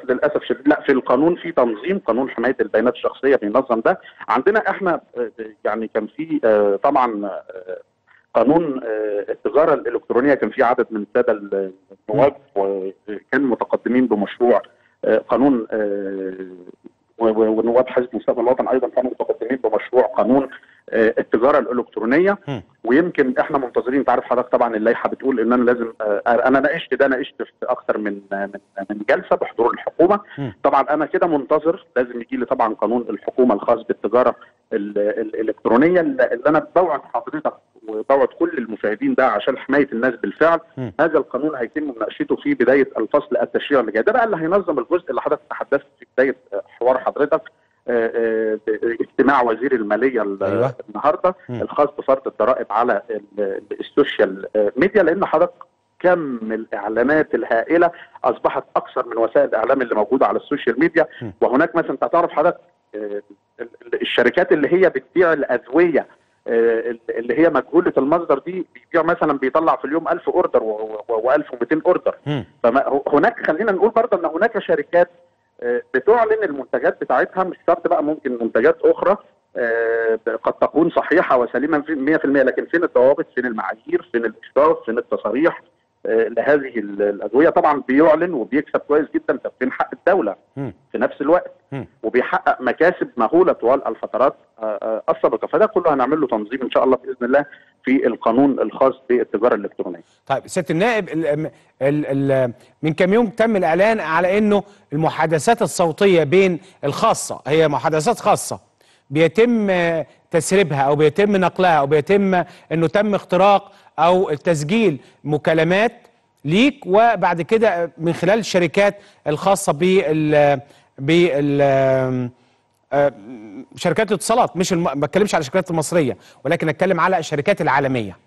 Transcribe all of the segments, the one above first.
للاسف شديد لا في القانون في تنظيم قانون حمايه البيانات الشخصيه بينظم ده عندنا احنا آه، يعني كان في آه، طبعا آه، قانون آه، التجاره الالكترونيه كان في عدد من الساده النواب وكانوا متقدمين بمشروع آه، قانون آه، و- و- ونواب حزب مستقبل الوطن ايضا كانوا متقدمين بمشروع قانون آه، التجاره الالكترونيه مم. ويمكن احنا منتظرين انت عارف حضرتك طبعا اللائحه بتقول ان انا لازم آه، انا ناقشت ده ناقشت في اكثر من من من جلسه بحضور الحكومه مم. طبعا انا كده منتظر لازم يجي لي طبعا قانون الحكومه الخاص بالتجاره ال- الالكترونيه اللي اللي انا بوعد حضرتك وبوعد كل المشاهدين ده عشان حمايه الناس بالفعل مم. هذا القانون هيتم مناقشته في بدايه الفصل التشريعي اللي جاي ده بقى اللي هينظم الجزء اللي حضرتك تحدثت في بدايه آه، حوار حضرتك آه، آه، اجتماع وزير الماليه ال- أيوة. النهارده مم. الخاص بفرض الضرائب على ال- ال- السوشيال آه، ميديا لان حضرتك كم الاعلانات الهائله اصبحت اكثر من وسائل الاعلام اللي موجوده على السوشيال ميديا م. وهناك مثلا انت تعرف حضرتك آه، ال- ال- الشركات اللي هي بتبيع الادويه آه، اللي هي مجهوله المصدر دي بيبيع مثلا بيطلع في اليوم 1000 اوردر و1200 اوردر مم. فهناك خلينا نقول برضه ان هناك شركات آه، بتعلن المنتجات بتاعتها مش شرط بقى ممكن منتجات اخرى آه، قد تكون صحيحه وسليمه في 100% لكن فين الضوابط فين المعايير فين الاشراف فين التصاريح آه، لهذه ال- الادويه طبعا بيعلن وبيكسب كويس جدا طب فين حق الدوله مم. في نفس الوقت مم. وبيحقق مكاسب مهوله طوال الفترات آه، آه، السابقه فده كله هنعمل له تنظيم ان شاء الله باذن الله في القانون الخاص بالتجاره الالكترونيه طيب سياده النائب ال ال ال من كام يوم تم الاعلان على انه المحادثات الصوتيه بين الخاصه هي محادثات خاصه بيتم آه، تسريبها او بيتم نقلها او بيتم انه تم اختراق او تسجيل مكالمات ليك وبعد كده من خلال الشركات الخاصه بال بال آه، شركات الاتصالات مش الم... ما بتكلمش على الشركات المصريه ولكن اتكلم على الشركات العالميه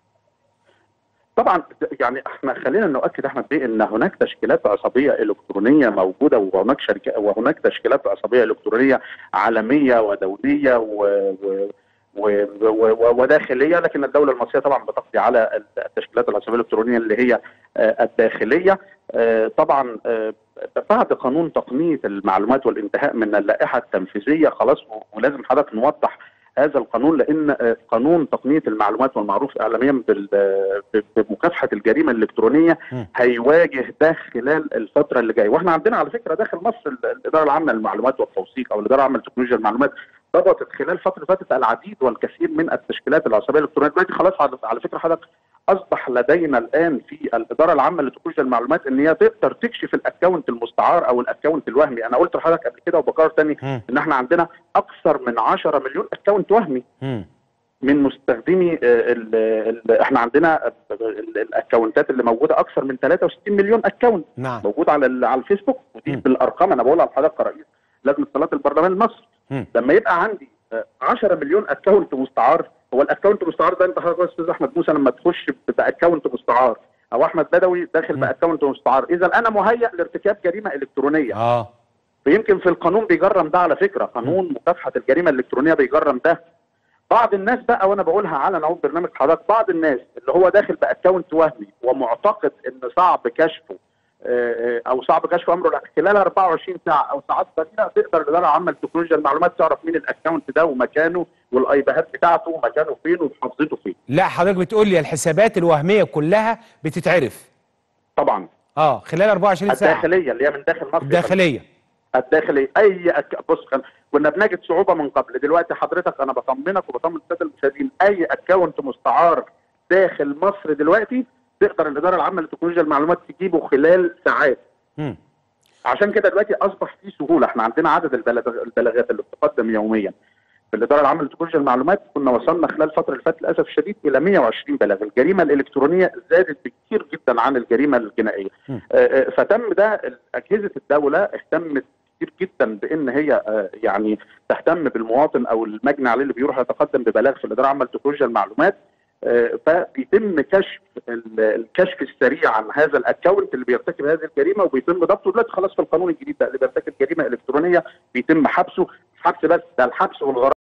طبعا يعني احنا خلينا نؤكد احمد بيه ان هناك تشكيلات عصبيه الكترونيه موجوده وهناك شركه وهناك تشكيلات عصبيه الكترونيه عالميه ودوليه و و و و وداخليه لكن الدوله المصريه طبعا بتقضي على التشكيلات العصبيه الالكترونيه اللي هي آه، الداخليه آه، طبعا آه، بعد قانون تقنيه المعلومات والانتهاء من اللائحه التنفيذيه خلاص ولازم حضرتك نوضح هذا القانون لان آه، قانون تقنيه المعلومات والمعروف اعلاميا بال- ب- بمكافحه الجريمه الالكترونيه م. هيواجه ده خلال الفتره اللي جايه واحنا عندنا على فكره داخل مصر ال- الاداره العامه للمعلومات والتوثيق او الاداره العامه لتكنولوجيا المعلومات ضبطت خلال الفتره اللي فاتت العديد والكثير من التشكيلات العصبيه الالكترونيه دلوقتي خلاص على على فكره حضرتك اصبح لدينا الان في الاداره العامه لتكنولوجيا المعلومات ان هي تقدر تكشف الاكونت المستعار او الاكونت الوهمي انا قلت لحضرتك قبل كده وبكرر تاني مم. ان احنا عندنا اكثر من 10 مليون اكونت وهمي مم. من مستخدمي آه، ال ال احنا عندنا ال- الاكونتات اللي موجوده اكثر من 63 مليون اكونت نعم موجود على ال- على الفيسبوك ودي مم. بالارقام انا بقولها لحضرتك كرئيس لجنه صالات البرلمان المصري مم. لما يبقى عندي آه، 10 مليون اكونت مستعار هو الاكونت المستعار ده انت حضرتك يا استاذ احمد موسى لما تخش باكونت مستعار او احمد بدوي داخل مم. باكونت مستعار اذا انا مهيئ لارتكاب جريمه الكترونيه اه فيمكن في القانون بيجرم ده على فكره قانون مكافحه الجريمه الالكترونيه بيجرم ده بعض الناس بقى وانا بقولها على نعود برنامج حضرتك بعض الناس اللي هو داخل باكونت وهمي ومعتقد ان صعب كشفه آه، آه، او صعب كشف امره لا، خلال 24 ساعه او ساعات قليله تقدر الاداره العامه لتكنولوجيا المعلومات تعرف مين الاكونت ده ومكانه والايبيهات بتاعته ومكانه فين ومحافظته فين لا حضرتك بتقول لي الحسابات الوهميه كلها بتتعرف طبعا اه خلال 24 ساعه الداخليه اللي هي من داخل مصر الداخليه الداخلي اي أك... بص كان- كنا بنجد صعوبه من قبل دلوقتي حضرتك انا بطمنك وبطمن الساده المشاهدين اي اكونت مستعار داخل مصر دلوقتي تقدر الاداره العامه لتكنولوجيا المعلومات تجيبه خلال ساعات مم. عشان كده دلوقتي اصبح في سهوله احنا عندنا عدد البلاغ- البلاغات اللي بتقدم يوميا في الاداره العامه لتكنولوجيا المعلومات كنا وصلنا خلال الفتره اللي فاتت للاسف الشديد الى 120 بلاغ الجريمه الالكترونيه زادت بكثير جدا عن الجريمه الجنائيه م. آه، آه، فتم ده اجهزه الدوله اهتمت كتير جدا بان هي آه، يعني تهتم بالمواطن او المجني عليه اللي بيروح يتقدم ببلاغ في الاداره العامه لتكنولوجيا المعلومات آه، فبيتم كشف ال- الكشف السريع عن هذا الاكونت اللي بيرتكب هذه الجريمه وبيتم ضبطه دلوقتي خلاص في القانون الجديد ده اللي بيرتكب جريمه الكترونيه بيتم حبسه مش حبس بس ده الحبس والغرامه